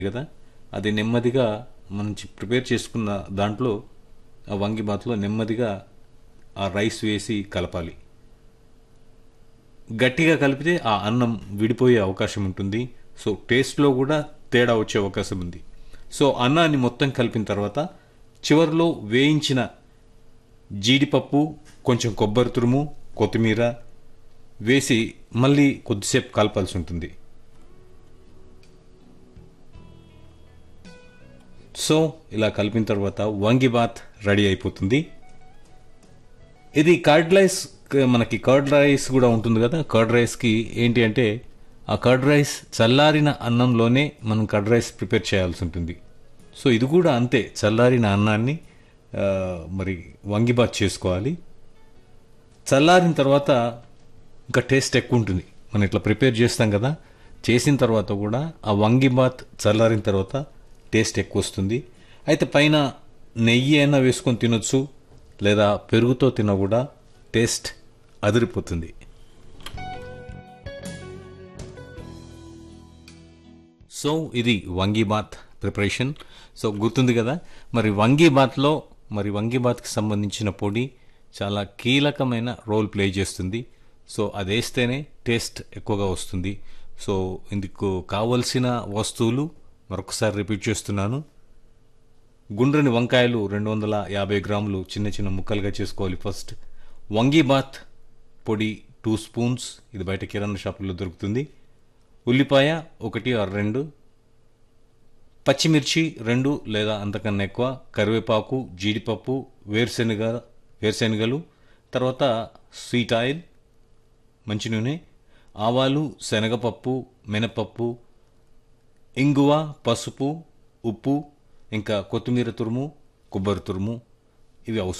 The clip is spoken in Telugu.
కదా అది నెమ్మదిగా మనం చి- ప్రిపేర్ చేసుకున్న దాంట్లో ఆ వంగి బాత్లో నెమ్మదిగా ఆ రైస్ వేసి కలపాలి గట్టిగా కలిపితే ఆ అన్నం విడిపోయే అవకాశం ఉంటుంది సో టేస్ట్లో కూడా తేడా వచ్చే అవకాశం ఉంది సో అన్నాన్ని మొత్తం కలిపిన తర్వాత చివరిలో వేయించిన జీడిపప్పు కొంచెం కొబ్బరి తురుము కొత్తిమీర వేసి మళ్ళీ కొద్దిసేపు కలపాల్సి ఉంటుంది సో ఇలా కలిపిన తర్వాత వంగిబాత్ రెడీ అయిపోతుంది ఇది కర్డ్ రైస్ మనకి కర్డ్ రైస్ కూడా ఉంటుంది కదా కర్డ్ రైస్కి ఏంటి అంటే ఆ కర్డ్ రైస్ చల్లారిన అన్నంలోనే మనం కర్డ్ రైస్ ప్రిపేర్ చేయాల్సి ఉంటుంది సో ఇది కూడా అంతే చల్లారిన అన్నాన్ని ఆ, మరి వంగిబాత్ చేసుకోవాలి చల్లారిన తర్వాత ఇంకా టేస్ట్ ఎక్కువ ఉంటుంది మనం ఇట్లా ప్రిపేర్ చేస్తాం కదా చేసిన తర్వాత కూడా ఆ వంగిబాత్ చల్లారిన తర్వాత టేస్ట్ ఎక్కువ వస్తుంది అయితే పైన నెయ్యి అయినా వేసుకొని తినొచ్చు లేదా పెరుగుతో తిన కూడా టేస్ట్ అదిరిపోతుంది సో ఇది వంగీబాత్ ప్రిపరేషన్ సో గుర్తుంది కదా మరి వంగీబాత్లో మరి వంగీబాత్కి సంబంధించిన పొడి చాలా కీలకమైన రోల్ ప్లే చేస్తుంది సో అది వేస్తేనే టేస్ట్ ఎక్కువగా వస్తుంది సో ఇందుకు కావలసిన వస్తువులు మరొకసారి రిపీట్ చేస్తున్నాను గుండ్రని వంకాయలు రెండు వందల యాభై గ్రాములు చిన్న చిన్న ముక్కలుగా చేసుకోవాలి ఫస్ట్ వంగీబాత్ పొడి టూ స్పూన్స్ ఇది బయట కిరాణా షాపుల్లో దొరుకుతుంది ఉల్లిపాయ ఒకటి ఆరు రెండు పచ్చిమిర్చి రెండు లేదా అంతకన్నా ఎక్కువ కరివేపాకు జీడిపప్పు వేరుశెనగ వేరుశెనగలు తర్వాత స్వీట్ ఆయిల్ మంచి నూనె ఆవాలు శనగపప్పు మినపప్పు ఇంగువ పసుపు ఉప్పు ఇంకా కొత్తిమీర తురుము కొబ్బరి తురుము ఇవి అవసరం